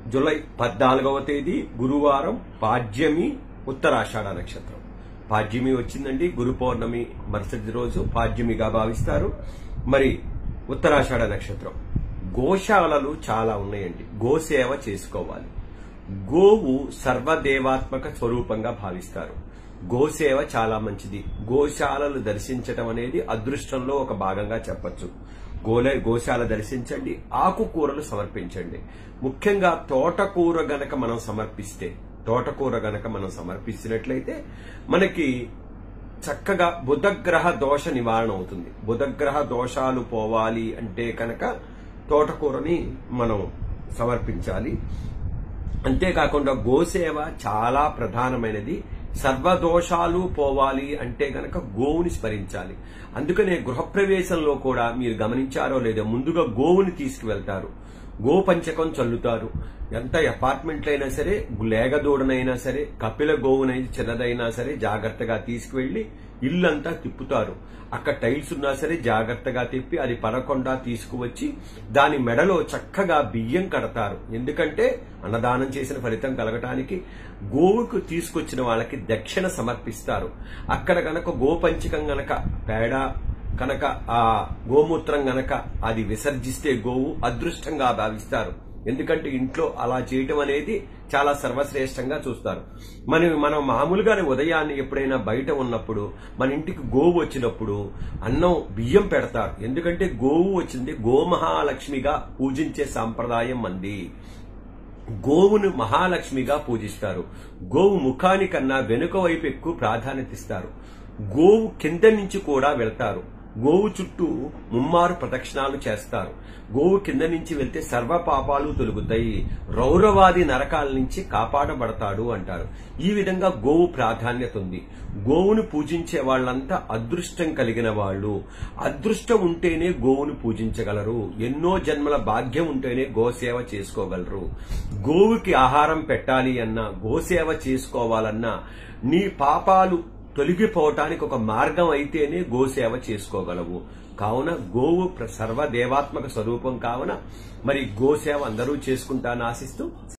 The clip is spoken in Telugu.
జూలై పద్నాలుగవ తేదీ గురువారం పాడ్యమి ఉత్తరాషాఢ నక్షత్రం పాడ్యమి వచ్చిందండి గురు పౌర్ణమి మరుసటి రోజు పాడ్యమిగా భావిస్తారు మరి ఉత్తరాషాఢ నక్షత్రం గోశాలలు చాలా ఉన్నాయండి గోసేవ చేసుకోవాలి గోవు సర్వదేవాత్మక స్వరూపంగా భావిస్తారు గోసేవ చాలా మంచిది గోశాలలు దర్శించటం అనేది అదృష్టంలో ఒక భాగంగా చెప్పొచ్చు గోలే గోశాల దర్శించండి ఆకుకూరలు సమర్పించండి ముఖ్యంగా తోటకూర గనక మనం సమర్పిస్తే తోటకూర గనక మనం సమర్పిస్తున్నట్లయితే మనకి చక్కగా బుధగ్రహ దోష నివారణ అవుతుంది బుధగ్రహ దోషాలు పోవాలి అంటే కనుక తోటకూరని మనం సమర్పించాలి అంతేకాకుండా గోసేవ చాలా ప్రధానమైనది సర్వదోషాలు పోవాలి అంటే గనక గోవుని స్మరించాలి అందుకనే గృహప్రవేశంలో కూడా మీరు గమనించారో లేదో ముందుగా గోవుని తీసుకువెళ్తారు గో పంచకం చల్లుతారు ఎంత అపార్ట్మెంట్లైనా సరే లేగదూడనైనా సరే కపిల గోవునైనా చిన్నదైనా సరే జాగ్రత్తగా తీసుకువెళ్లి ఇల్లంతా తిప్పుతారు అక్కడ టైల్స్ ఉన్నా సరే జాగ్రత్తగా తిప్పి అది పడకుండా తీసుకువచ్చి దాని మెడలో చక్కగా బియ్యం కడతారు ఎందుకంటే అన్నదానం చేసిన ఫలితం కలగటానికి గోవుకు తీసుకొచ్చిన వాళ్ళకి దక్షిణ సమర్పిస్తారు అక్కడ గనక గోపంచకం గనక పేడ కనుక ఆ గోమూత్రం గనక అది విసర్జిస్తే గోవు అదృష్టంగా భావిస్తారు ఎందుకంటే ఇంట్లో అలా చేయటం అనేది చాలా సర్వశ్రేష్టంగా చూస్తారు మనం మనం మామూలుగానే ఉదయాన్నే ఎప్పుడైనా బయట ఉన్నప్పుడు మన ఇంటికి గోవు వచ్చినప్పుడు అన్నం బియ్యం పెడతారు ఎందుకంటే గోవు వచ్చింది గోమహాలక్ష్మిగా పూజించే సాంప్రదాయం మంది గోవును మహాలక్ష్మిగా పూజిస్తారు గోవు ముఖానికన్నా వెనుక వైపు ఎక్కువ ప్రాధాన్యత ఇస్తారు గోవు కింద నుంచి కూడా వెళ్తారు గోవు చుట్టూ ముమ్మారు ప్రదక్షిణాలు చేస్తారు గోవు కింద నుంచి వెళ్తే సర్వ పాపాలు తొలుగుతాయి రౌరవాది నరకాల నుంచి కాపాడబడతాడు అంటారు ఈ విధంగా గోవు ప్రాధాన్యత ఉంది గోవును పూజించే వాళ్ళంతా అదృష్టం కలిగిన వాళ్ళు అదృష్టం ఉంటేనే గోవును పూజించగలరు ఎన్నో జన్మల భాగ్యం ఉంటేనే గోసేవ చేసుకోగలరు గోవుకి ఆహారం పెట్టాలి అన్నా గోసేవ చేసుకోవాలన్నా నీ పాపాలు తొలగిపోవటానికి ఒక మార్గం అయితేనే గోసేవ చేసుకోగలవు కావున గోవు ప్ర- సర్వదేవాత్మక స్వరూపం కావున మరి గోసేవ అందరూ చేసుకుంటానని ఆశిస్తూ